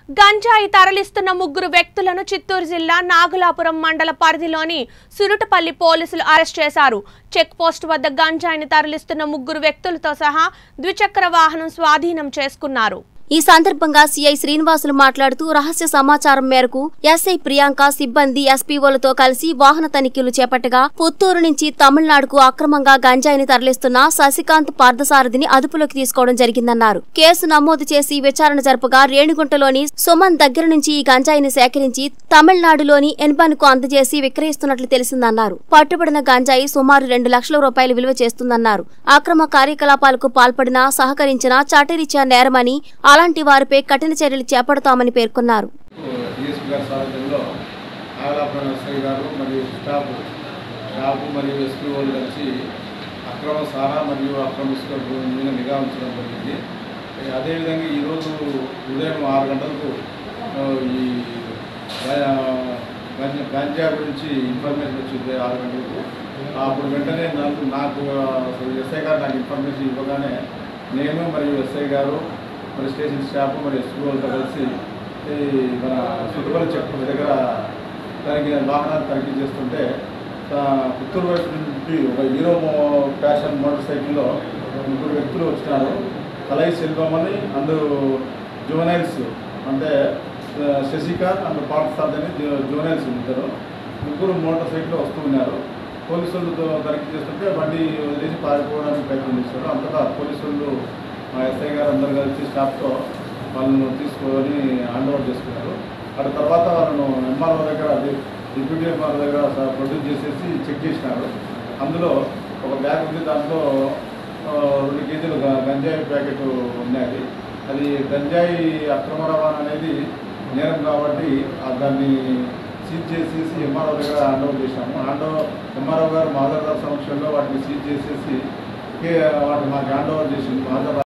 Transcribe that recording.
గంజాయి తరలిస్తున్న ముగ్గురు వ్యక్తులను చిత్తూరు జిల్లా నాగులాపురం మండల పరిధిలోని సురుటపల్లి పోలీసులు అరెస్ట్ చేశారు చెక్ పోస్ట్ వద్ద గంజాయిని తరలిస్తున్న ముగ్గురు వ్యక్తులతో సహా ద్విచక్ర వాహనం స్వాధీనం చేసుకున్నారు ఈ సందర్భంగా సీఐ శ్రీనివాసులు మాట్లాడుతూ రహస్య సమాచారం మేరకు ఎస్ఐ ప్రియాంక సిబ్బంది ఎస్పీఓలతో కలిసి వాహన తనిఖీలు చేపట్టగా పుత్తూరు నుంచి తమిళనాడుకు అక్రమంగా గంజాయిని తరలిస్తున్న శశికాంత్ పార్థసారథిని అదుపులోకి తీసుకోవడం జరిగిందన్నారు కేసు నమోదు చేసి విచారణ జరపగా రేణిగుంటలోని సుమన్ దగ్గర నుంచి ఈ గంజాయిని సేకరించి తమిళనాడులోని ఎన్బన్కు అందజేసి విక్రయిస్తున్నట్లు తెలిసిందన్నారు పట్టుబడిన గంజాయి సుమారు రెండు లక్షల రూపాయలు విలువ చేస్తుందన్నారు అక్రమ కార్యకలాపాలకు పాల్పడినా సహకరించినా చట్టరీత్యా నేరమని అలాంటి వారిపై కఠిన చర్యలు చేపడతామని పేర్కొన్నారు డిఎస్పీ గారి సారథ్యంలో ఆగలాపురం ఎస్ఐ గారు మరియు స్టాఫ్ స్టాఫ్ మరియు ఎస్పీ వాళ్ళు కలిసి అక్రమ సారా మరియు అక్రమ ఇసుక మీద నిఘా ఉంచడం జరిగింది అదేవిధంగా ఈరోజు ఉదయం ఆరు గంటలకు ఆ, ఈ గా- గంజా గంజా గురించి ఇన్ఫర్మేషన్ వచ్చింది ఆరు గంటలకు అప్పుడు వెంటనే నాకు నాకు అసలు ఎస్ఐ గారు నాకు ఇన్ఫర్మేషన్ ఇవ్వగానే నేను మరియు ఎస్ఐ గారు మరి స్టేషన్ స్టాఫ్ మరి ఎస్పీ వాళ్ళతో కలిసి ఈ మన చుట్టుపక్కల చెక్ దగ్గర తనిఖీ వాహనాలు తనిఖీ చేస్తుంటే ఆ, పుత్తూరు వైపు నుంచి ఒక హీరో మో- ఫ్యాషన్ మోటార్ సైకిల్లో ముగ్గురు వ్యక్తులు వచ్చినారు కలై సెల్వం అని అందరూ జువనైల్స్ అంటే ఆ, శశికాంత్ అండ్ పార్థసారథి అని జు- జువనైల్స్ ఇద్దరు ముగ్గురు మోటార్ సైకిల్లో వస్తూ ఉన్నారు పోలీసులు తో- తనిఖీ చేస్తుంటే బండి వదిలేసి పారిపోవడానికి ప్రయత్నం చేశారు అంతటా పోలీసులు మా ఎస్ఐ గారు అందరు కలిసి స్టాఫ్తో వాళ్ళను తీసుకొని హ్యాండ్ ఓవర్ చేసుకున్నారు అటు తర్వాత వాళ్ళను ఎంఆర్ఓ దగ్గర డి- డిప్యూటీ ఎంఆర్ఓ దగ్గర స- ప్రొడ్యూస్ చేసేసి చెక్ చేసినారు అందులో ఒక బ్యాగ్ ఉంది దాంట్లో ఆ, రెండు కేజీలు గ- గంజాయి ప్యాకెట్ ఉన్నాయి అది గంజాయి అక్రమ రవాణా అనేది నేరం కాబట్టి ఆ దాన్ని సీజ్ చేసేసి ఎంఆర్ఓ దగ్గర హ్యాండ్ ఓవర్ చేశాము హ్యాండ్ ఓవర్ ఎంఆర్ఓ గారు మాధవ్ గారి సమక్షంలో వాటిని సీజ్ చేసేసి కే- వాటిని మాకు హ్యాండ్ ఓవర్ చేసింది మాధవ్